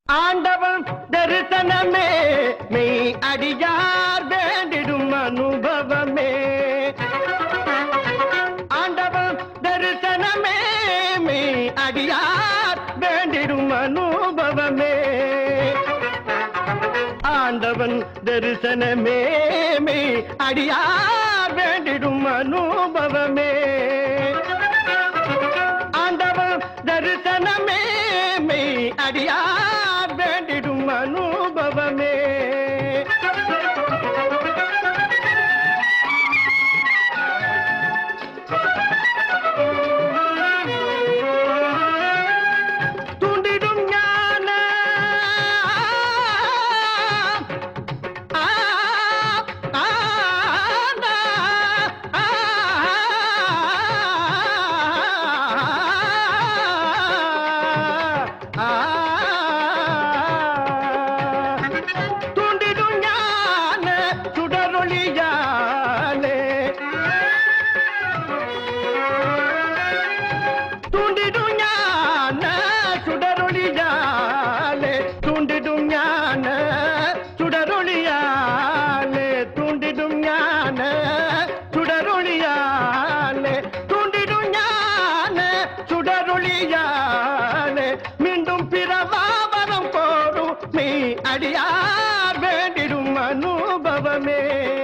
ஆண்டவன் தரிசனமே மெய் அடியார் வேண்டிடும் அனுபவமே ஆண்டவன் தரிசனமே மெய் அடியார் வேண்டிடும் அனுபவமே ஆண்டவன் தரிசனமே மெய் அடியார் வேண்டிடும் அனுபவமே ஆண்டவன் தரிசனமே மெய் அடியார் வேண்டிடும் அனுபவமே துண்டிடும் ஞான ஆ, ஆ, ஆ, ஆ, துண்டிடும் ஞான சுடரொளியாலே தூண்டிடும் ஞான சுடரொளியாலே தூண்டிடும் ஞான சுடரொளியாலே தூண்டிடும் ஞான சுடரொளியாலே தூண்டிடும் ஞான சுடரொளியாலே மீண்டும் பிறவாவரம் போடும் நீ அடியார் வேண்டிடும் அனுபவமே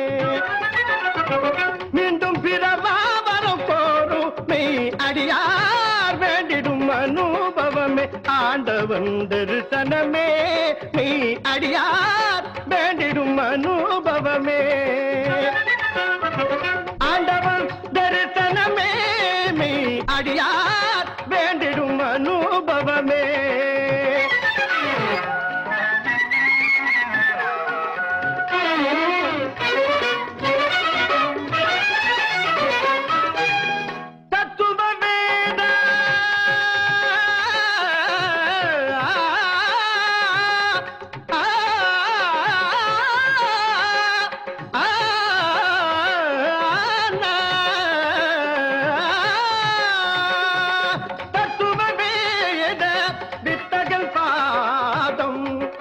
மீண்டும் பிறவாவரம் போரும் மெய் அடியார் வேண்டிடும் அனுபவமே ஆண்டவன் தரிசனமே மெய் அடியார் வேண்டிடும் அனுபவமே ஆண்டவன் தரிசனமே மெய் அடியார் வேண்டிடும் அனுபவமே தத்துவ வேத தத்துவ வேத வித்தகல் பாதம்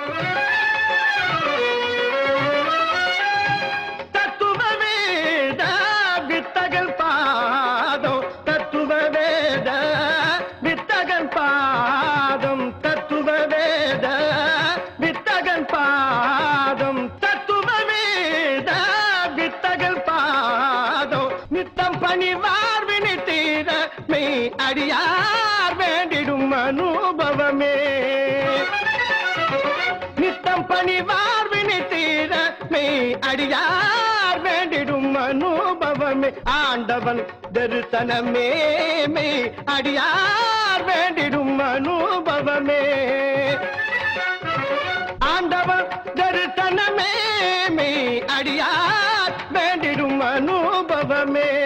தத்துவ வேத வித்தகல் பாதம் தத்துவ வேத வித்தகன் பாதம் தத்துவ வேத வித்தகன் பாதம் தத்துவ வேத வித்தகல் பாதம் நித்தம் பணிவார் வினை தீர மெய் அடியார் வேண்டிடும் அனுபவமே நித்தம் பணிவார் வினை தீர மெய் அடியார் வேண்டிடும் அனுபவமே ஆண்டவன் தரிசனமே மெய் அடியார் வேண்டிடும் அனுபவமே ஆண்டவன் தரிசனமே மெய் அடியார் வேண்டிடும் அனுபவமே